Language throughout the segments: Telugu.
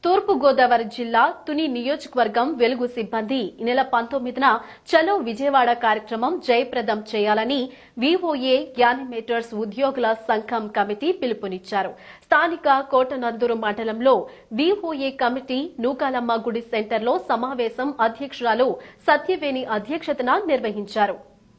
తూర్పు గోదావరి జిల్లా తుని నియోజకవర్గం వెలుగు సిబ్బంది ఈ నెల పంతొమ్మిదిన చలో విజయవాడ కార్యక్రమం జయప్రదం చేయాలని విఓఏ యానిమేటర్స్ ఉద్యోగుల సంఘం కమిటీ పిలుపునిచ్చారు స్థానిక కోటనందూరు మండలంలో విఓఏ కమిటీ నూకాలమ్మ గుడి సెంటర్లో సమావేశం అధ్యక్షురాలు సత్యవేణి అధ్యక్షతన నిర్వహించారు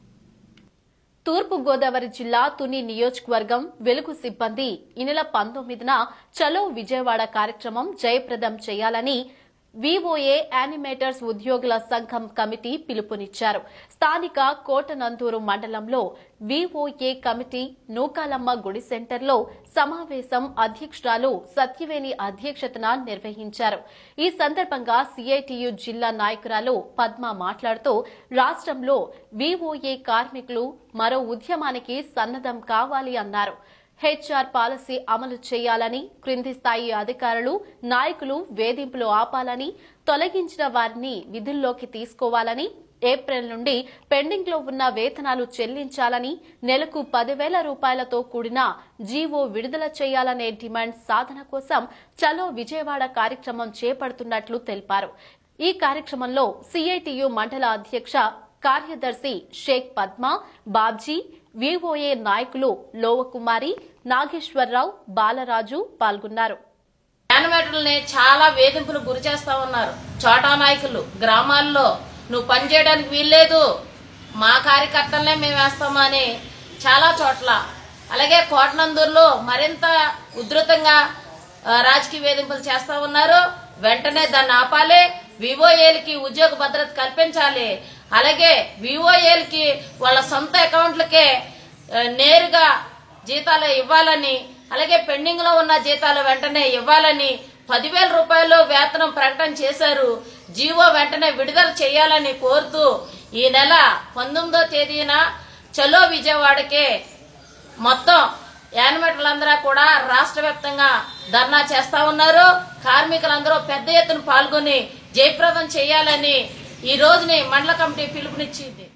తూర్పు గోదావరి జిల్లా తుని నియోజకవర్గం వెలుగు సిబ్బంది ఈ నెల పంతొమ్మిదిన చలో విజయవాడ కార్యక్రమం జయప్రదం చేయాలని విఓఏ యానిమేటర్స్ ఉద్యోగుల సంఘం కమిటీ పిలుపునిచ్చారు స్థానిక కోటనందూరు మండలంలో విఓఏ కమిటీ నూకాలమ్మ గుడి సెంటర్లో సమావేశం అధ్యక్షురాలు సత్యవేణి అధ్యక్షతన నిర్వహించారు ఈ సందర్భంగా సిఐటియు జిల్లా నాయకురాలు పద్మ మాట్లాడుతూ రాష్ట్రంలో విఓఏ కార్మికులు మరో ఉద్యమానికి సన్నద్దం కావాలి అన్నారు హెచ్ఆర్ పాలసీ అమలు చేయాలని క్రింది స్థాయి అధికారులు నాయకులు వేధింపులు ఆపాలని తొలగించిన వారిని విధుల్లోకి తీసుకోవాలని ఏప్రిల్ నుండి పెండింగ్ లో ఉన్న వేతనాలు చెల్లించాలని నెలకు పదివేల రూపాయలతో కూడిన జీవో విడుదల చేయాలనే డిమాండ్ సాధన కోసం చలో విజయవాడ కార్యక్రమం చేపడుతున్నట్లు తెలిపారు ఈ కార్యక్రమంలో సిఐటియు మండల అధ్యక్ష కార్యదర్శి షేక్ పద్మ బాబ్జీ విఓఏ నాయకులు లోవకుమారి నాగేశ్వరరావు బాలరాజు పాల్గొన్నారు యానిమేటర్లని చాలా వేధింపులు గురి చేస్తా ఉన్నారు చోటా నాయకులు గ్రామాల్లో నువ్వు పని చేయడానికి వీల్లేదు మా కార్యకర్తలనే మేము వేస్తామని చాలా చోట్ల అలాగే కోటనందూరులో మరింత ఉధృతంగా ఆ, రాజకీయ వేధింపులు చేస్తా ఉన్నారు వెంటనే దాన్ని ఆపాలి వివోఏలకి ఉద్యోగ భద్రత కల్పించాలి అలాగే వివోఏలకి వాళ్ళ సొంత అకౌంట్లకే ఆ, నేరుగా జీతాలు ఇవ్వాలని అలాగే పెండింగ్ లో ఉన్న జీతాలు వెంటనే ఇవ్వాలని పదివేల రూపాయలు వేతనం ప్రకటన చేశారు జీవో వెంటనే విడుదల చేయాలని కోరుతూ ఈ నెల పంతొమ్మిదో తేదీన చలో విజయవాడకే మొత్తం యానిమేటర్లందరూ కూడా రాష్ట్ర వ్యాప్తంగా ధర్నా చేస్తా ఉన్నారు కార్మికులందరూ పెద్ద ఎత్తున పాల్గొని జయప్రదం చేయాలని ఈ రోజుని మండల కమిటీ పిలుపునిచ్చింది